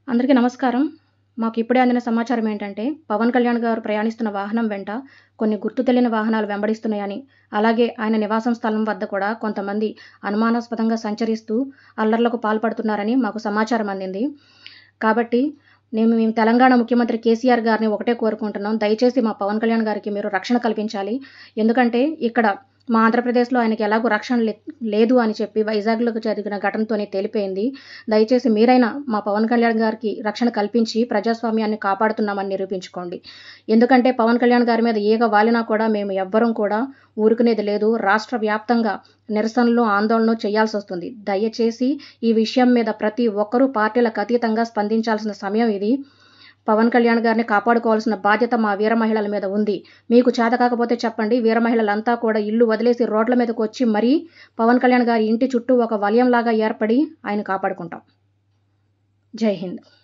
అందరికీ నమస్కారం మాకు ఇప్పుడే అందిన సమాచారం ఏంటంటే పవన్ కళ్యాణ్ గారు ప్రయాణిస్తున్న వాహనం వెంట కొన్ని గుర్తు తెలియని వాహనాలు వెంబడిస్తున్నాయని అలాగే ఆయన నివాసం స్థలం వద్ద కూడా కొంతమంది అనుమానాస్పదంగా సంచరిస్తూ అల్లర్లకు పాల్పడుతున్నారని మాకు సమాచారం అందింది కాబట్టి నేను మేము తెలంగాణ ముఖ్యమంత్రి కేసీఆర్ గారిని ఒకటే కోరుకుంటున్నాం దయచేసి మా పవన్ కళ్యాణ్ గారికి మీరు రక్షణ కల్పించాలి ఎందుకంటే ఇక్కడ మా ఆంధ్రప్రదేశ్లో ఆయనకి ఎలాగో రక్షణ లే- లేదు అని చెప్పి వైజాగ్లో జరిగిన ఘటనతోనే తేలిపోయింది దయచేసి మీరైనా మా పవన్ కళ్యాణ్ గారికి రక్షణ కల్పించి ప్రజాస్వామ్యాన్ని కాపాడుతున్నామని నిరూపించుకోండి ఎందుకంటే పవన్ కళ్యాణ్ గారి మీద ఈగ వాలినా కూడా మేము ఎవ్వరం కూడా ఊరుకునేది లేదు రాష్ట్ర వ్యాప్తంగా నిరసనలు ఆందోళనలు చేయాల్సి వస్తుంది దయచేసి ఈ విషయం మీద ప్రతి ఒక్కరూ పార్టీలకు అతీతంగా స్పందించాల్సిన సమయం ఇది పవన్ కళ్యాణ్ గారిని కాపాడుకోవాల్సిన బాధ్యత మా వీర మహిళల మీద ఉంది మీకు చేత కాకపోతే చెప్పండి వీర మహిళలంతా కూడా ఇల్లు వదిలేసి రోడ్ల మీదకి వచ్చి మరీ పవన్ కళ్యాణ్ గారి ఇంటి చుట్టూ ఒక వలయంలాగా ఏర్పడి ఆయన కాపాడుకుంటాం జై హింద్